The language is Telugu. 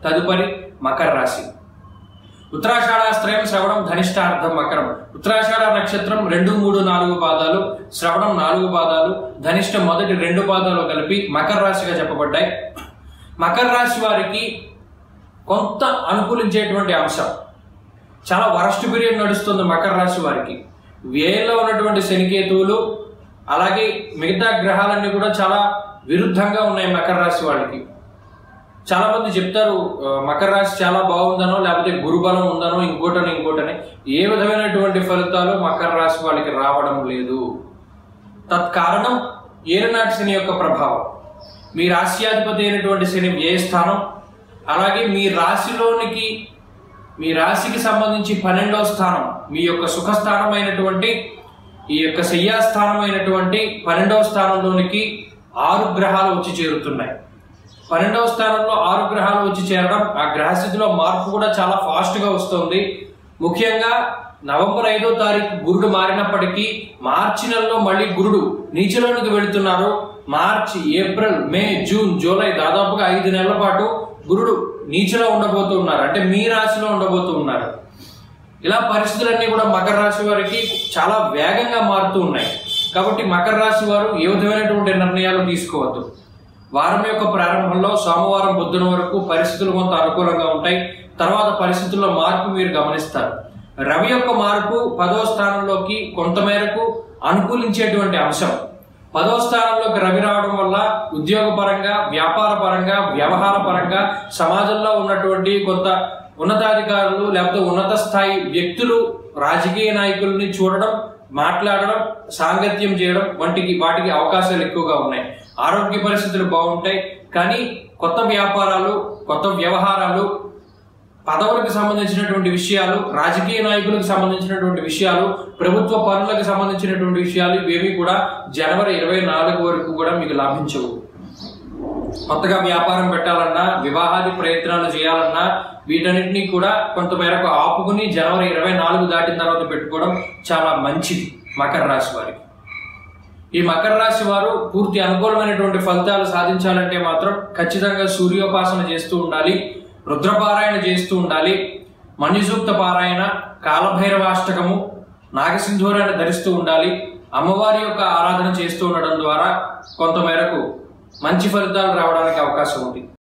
తదుపరి మకర రాశి ఉత్తరాషాఢాశ్రయం శ్రవణం ధనిష్టార్థం మకరం ఉత్తరాషాఢ నక్షత్రం రెండు మూడు నాలుగు పాదాలు శ్రవణం నాలుగు పాదాలు ధనిష్ట మొదటి రెండు పాదాలు కలిపి మకర రాశిగా చెప్పబడ్డాయి మకర రాశి వారికి కొంత అనుకూలించేటువంటి అంశం చాలా వరస్ట్ పీరియడ్ నడుస్తుంది మకర రాశి వారికి వ్యయంలో ఉన్నటువంటి శనికేతువులు అలాగే మిగతా గ్రహాలన్నీ కూడా చాలా విరుద్ధంగా ఉన్నాయి మకర రాశి వాళ్ళకి చాలా మంది చెప్తారు ఆ, మకర రాశి చాలా బాగుందనో లేకపోతే గురుబలం ఉందనో ఇంకోటనో ఇంకోటని ఏ విధమైనటువంటి ఫలితాలు మకర రాశి వాళ్ళకి రావడం లేదు తత్కారణం ఏరునాటి శని యొక్క ప్రభావం మీ రాశ్యాధిపతి అయినటువంటి శని వ్యయ స్థానం అలాగే మీ రాశిలోనికి మీ రాశికి సంబంధించి పన్నెండవ స్థానం మీ యొక్క సుఖస్థానం అయినటువంటి ఈ యొక్క శయ్యాస్థానం అయినటువంటి పన్నెండవ స్థానంలోనికి ఆరు గ్రహాలు వచ్చి చేరుతున్నాయి పన్నెండవ స్థానంలో ఆరు గ్రహాలు వచ్చి చేరడం ఆ గ్రహస్థితిలో మార్పు కూడా చాలా ఫాస్ట్ గా వస్తుంది ముఖ్యంగా నవంబర్ ఐదో తారీఖు గురుడు మారినప్పటికీ మార్చి నెలలో మళ్ళీ గురుడు నీచలోనికి వెళుతున్నారు March April May June July దాదాపుగా ఐదు నెలల పాటు గురుడు నీచలో ఉండబోతూ ఉన్నారు అంటే మీ రాశిలో ఉండబోతూ ఉన్నారు ఇలా పరిస్థితులన్నీ కూడా మకర రాశి వారికి చాలా వేగంగా మారుతూ ఉన్నాయి కాబట్టి మకర రాశి వారు ఏ విధమైనటువంటి నిర్ణయాలు తీసుకోవద్దు వారం యొక్క ప్రారంభంలో సోమవారం పొద్దున వరకు పరిస్థితులు కొంత అనుకూలంగా ఉంటాయి తర్వాత పరిస్థితుల్లో మార్పు మీరు గమనిస్తారు రవి యొక్క మార్పు పదో స్థానంలోకి కొంతమేరకు అనుకూలించేటువంటి అంశం పదో స్థానంలోకి రవి రావడం వల్ల ఉద్యోగ పరంగా వ్యాపార పరంగా వ్యవహార పరంగా సమాజంలో ఉన్నటువంటి కొంత ఉన్నతాధికారులు లేకపోతే ఉన్నత స్థాయి వ్యక్తులు రాజకీయ నాయకుల్ని చూడడం మాట్లాడడం సాంగత్యం చేయడం వంటికి వాటికి అవకాశాలు ఎక్కువగా ఉన్నాయి ఆరోగ్య పరిస్థితులు బాగుంటాయి కానీ కొత్త వ్యాపారాలు కొత్త వ్యవహారాలు పదవులకు సంబంధించినటువంటి విషయాలు రాజకీయ నాయకులకు సంబంధించినటువంటి విషయాలు ప్రభుత్వ పనులకు సంబంధించినటువంటి విషయాలు ఇవేవి కూడా జనవరి ఇరవై నాలుగు వరకు కూడా మీకు లభించవు కొత్తగా వ్యాపారం పెట్టాలన్నా వివాహాది ప్రయత్నాలు చేయాలన్నా వీటన్నిటినీ కూడా కొంతమేరకు ఆపుకుని జనవరి ఇరవై నాలుగు దాటిన తర్వాత పెట్టుకోవడం చాలా మంచిది మకర రాశి వారికి ఈ మకర రాశి వారు పూర్తి అనుకూలమైనటువంటి ఫలితాలు సాధించాలంటే మాత్రం ఖచ్చితంగా సూర్యోపాసన చేస్తూ ఉండాలి రుద్రపారాయణ చేస్తూ ఉండాలి మణిసూక్త పారాయణ కాలభైరవాష్టకము నాగసింధూరాన్ని ధరిస్తూ ఉండాలి అమ్మవారి యొక్క ఆరాధన చేస్తూ ఉండడం ద్వారా కొంతమేరకు మంచి ఫలితాలు రావడానికి అవకాశం ఉంది